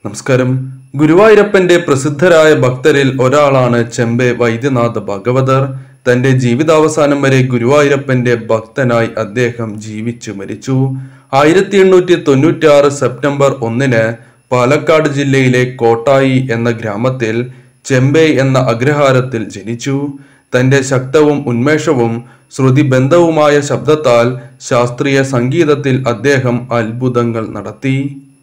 നമസ്കാരം ഗുരുവായൂരപ്പന്റെ പ്രസിദ്ധരായ ഭക്തരിൽ ഒരാളാണ് ചെമ്പെ വൈദ്യനാഥ ഭഗവതർ തന്റെ ജീവിതാവസാനം വരെ ഗുരുവായൂരപ്പന്റെ ഭക്തനായി അദ്ദേഹം ജീവിച്ചു മരിച്ചു ആയിരത്തി എണ്ണൂറ്റി തൊണ്ണൂറ്റി ആറ് സെപ്റ്റംബർ ഒന്നിന് പാലക്കാട് ജില്ലയിലെ കോട്ടായി എന്ന ഗ്രാമത്തിൽ ചെമ്പെ എന്ന അഗ്രഹാരത്തിൽ ജനിച്ചു തന്റെ ശക്തവും ഉന്മേഷവും ശ്രുതിബന്ധവുമായ ശബ്ദത്താൽ ശാസ്ത്രീയ സംഗീതത്തിൽ അദ്ദേഹം അത്ഭുതങ്ങൾ നടത്തി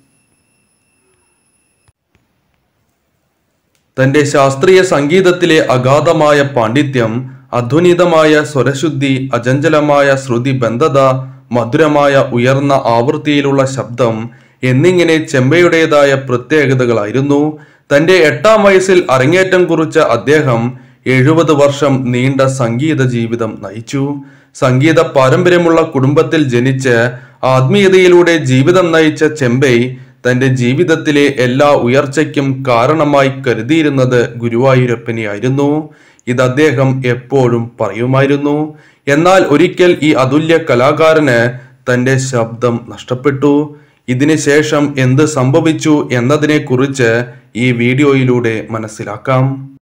തന്റെ ശാസ്ത്രീയ സംഗീതത്തിലെ അഗാധമായ പാണ്ഡിത്യം അധ്വനിതമായ സ്വരശുദ്ധി അചഞ്ചലമായ ശ്രുതി ബന്ധത മധുരമായ ഉയർന്ന ആവൃത്തിയിലുള്ള ശബ്ദം എന്നിങ്ങനെ ചെമ്പയുടേതായ പ്രത്യേകതകളായിരുന്നു തന്റെ എട്ടാം വയസ്സിൽ അരങ്ങേറ്റം കുറിച്ച അദ്ദേഹം എഴുപത് വർഷം നീണ്ട സംഗീത ജീവിതം നയിച്ചു സംഗീത പാരമ്പര്യമുള്ള കുടുംബത്തിൽ ജനിച്ച് ആത്മീയതയിലൂടെ ജീവിതം നയിച്ച ചെമ്പൈ തന്റെ ജീവിതത്തിലെ എല്ലാ ഉയർച്ചയ്ക്കും കാരണമായി കരുതിയിരുന്നത് ഗുരുവായൂരപ്പനെയായിരുന്നു ഇത് അദ്ദേഹം എപ്പോഴും പറയുമായിരുന്നു എന്നാൽ ഒരിക്കൽ ഈ അതുല്യ കലാകാരന് തന്റെ ശബ്ദം നഷ്ടപ്പെട്ടു ഇതിന് ശേഷം എന്ത് സംഭവിച്ചു എന്നതിനെ കുറിച്ച് ഈ വീഡിയോയിലൂടെ മനസ്സിലാക്കാം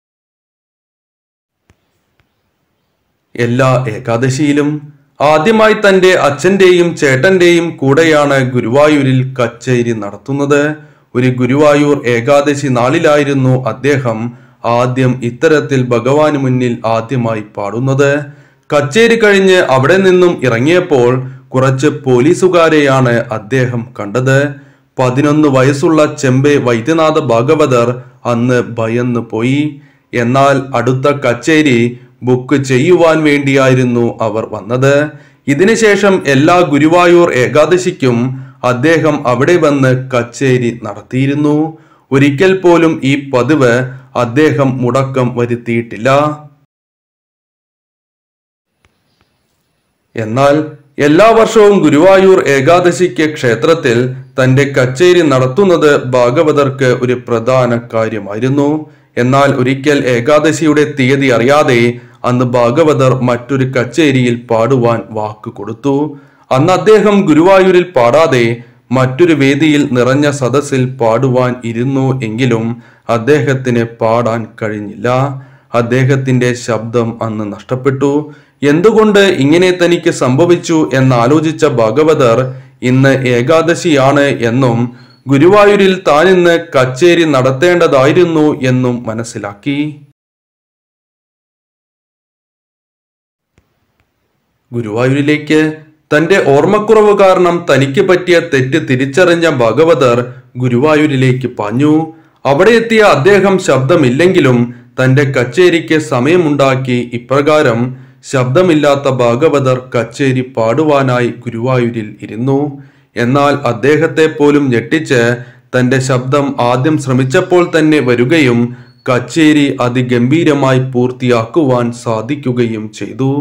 എല്ലാ ഏകാദശിയിലും ആദ്യമായി തന്റെ അച്ഛന്റെയും ചേട്ടന്റെയും കൂടെയാണ് ഗുരുവായൂരിൽ കച്ചേരി നടത്തുന്നത് ഒരു ഗുരുവായൂർ ഏകാദശി നാളിലായിരുന്നു അദ്ദേഹം ആദ്യം ഇത്തരത്തിൽ ഭഗവാന് മുന്നിൽ ആദ്യമായി പാടുന്നത് കച്ചേരി കഴിഞ്ഞ് അവിടെ നിന്നും ഇറങ്ങിയപ്പോൾ കുറച്ച് പോലീസുകാരെയാണ് അദ്ദേഹം കണ്ടത് പതിനൊന്ന് വയസ്സുള്ള ചെമ്പെ വൈദ്യനാഥ ഭാഗവതർ അന്ന് ഭയന്നു പോയി എന്നാൽ അടുത്ത കച്ചേരി ബുക്ക് ചെയ്യുവാൻ വേണ്ടിയായിരുന്നു അവർ വന്നത് ഇതിനുശേഷം എല്ലാ ഗുരുവായൂർ ഏകാദശിക്കും അദ്ദേഹം അവിടെ വന്ന് കച്ചേരി നടത്തിയിരുന്നു ഒരിക്കൽ പോലും ഈ പതിവ് അദ്ദേഹം മുടക്കം വരുത്തിയിട്ടില്ല എന്നാൽ എല്ലാ വർഷവും ഗുരുവായൂർ ഏകാദശിക്ക് ക്ഷേത്രത്തിൽ തന്റെ കച്ചേരി നടത്തുന്നത് ഭാഗവതർക്ക് ഒരു പ്രധാന കാര്യമായിരുന്നു എന്നാൽ ഒരിക്കൽ ഏകാദശിയുടെ തീയതി അറിയാതെ അന്ന് ഭാഗവതർ മറ്റൊരു കച്ചേരിയിൽ പാടുവാൻ വാക്ക് കൊടുത്തു അന്ന് അദ്ദേഹം ഗുരുവായൂരിൽ പാടാതെ മറ്റൊരു വേദിയിൽ നിറഞ്ഞ സദസ്സിൽ പാടുവാൻ ഇരുന്നു എങ്കിലും അദ്ദേഹത്തിന് പാടാൻ കഴിഞ്ഞില്ല അദ്ദേഹത്തിന്റെ ശബ്ദം അന്ന് നഷ്ടപ്പെട്ടു എന്തുകൊണ്ട് ഇങ്ങനെ തനിക്ക് സംഭവിച്ചു എന്നാലോചിച്ച ഭാഗവതർ ഇന്ന് ഏകാദശിയാണ് എന്നും ഗുരുവായൂരിൽ താൻ ഇന്ന് കച്ചേരി നടത്തേണ്ടതായിരുന്നു എന്നും മനസ്സിലാക്കി ഗുരുവായൂരിലേക്ക് തന്റെ ഓർമ്മക്കുറവ് കാരണം തനിക്ക് പറ്റിയ തെറ്റ് തിരിച്ചറിഞ്ഞ ഭഗവതർ ഗുരുവായൂരിലേക്ക് പാഞ്ഞു അവിടെ എത്തിയ അദ്ദേഹം ശബ്ദമില്ലെങ്കിലും തന്റെ കച്ചേരിക്ക് സമയമുണ്ടാക്കി ഇപ്രകാരം ശബ്ദമില്ലാത്ത ഭാഗവതർ കച്ചേരി പാടുവാനായി ഗുരുവായൂരിൽ ഇരുന്നു എന്നാൽ അദ്ദേഹത്തെ പോലും ഞെട്ടിച്ച് തന്റെ ശബ്ദം ആദ്യം ശ്രമിച്ചപ്പോൾ തന്നെ വരികയും കച്ചേരി അതിഗംഭീരമായി പൂർത്തിയാക്കുവാൻ സാധിക്കുകയും ചെയ്തു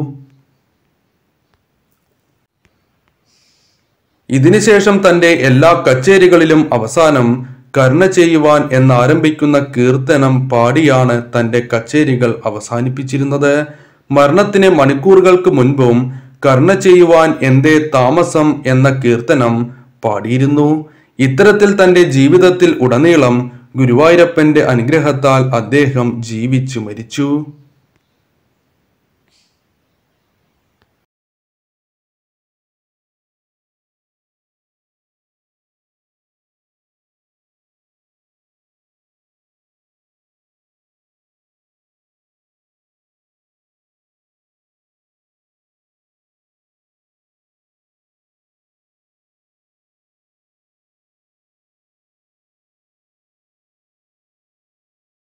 ഇതിനുശേഷം തന്റെ എല്ലാ കച്ചേരികളിലും അവസാനം കരുണ ചെയ്യുവാൻ എന്നാരംഭിക്കുന്ന കീർത്തനം പാടിയാണ് തന്റെ കച്ചേരികൾ അവസാനിപ്പിച്ചിരുന്നത് മരണത്തിന് മണിക്കൂറുകൾക്ക് മുൻപും കരുണ ചെയ്യുവാൻ എന്തേ താമസം എന്ന കീർത്തനം പാടിയിരുന്നു ഇത്തരത്തിൽ തന്റെ ജീവിതത്തിൽ ഉടനീളം ഗുരുവായൂരപ്പന്റെ അനുഗ്രഹത്താൽ അദ്ദേഹം ജീവിച്ചു മരിച്ചു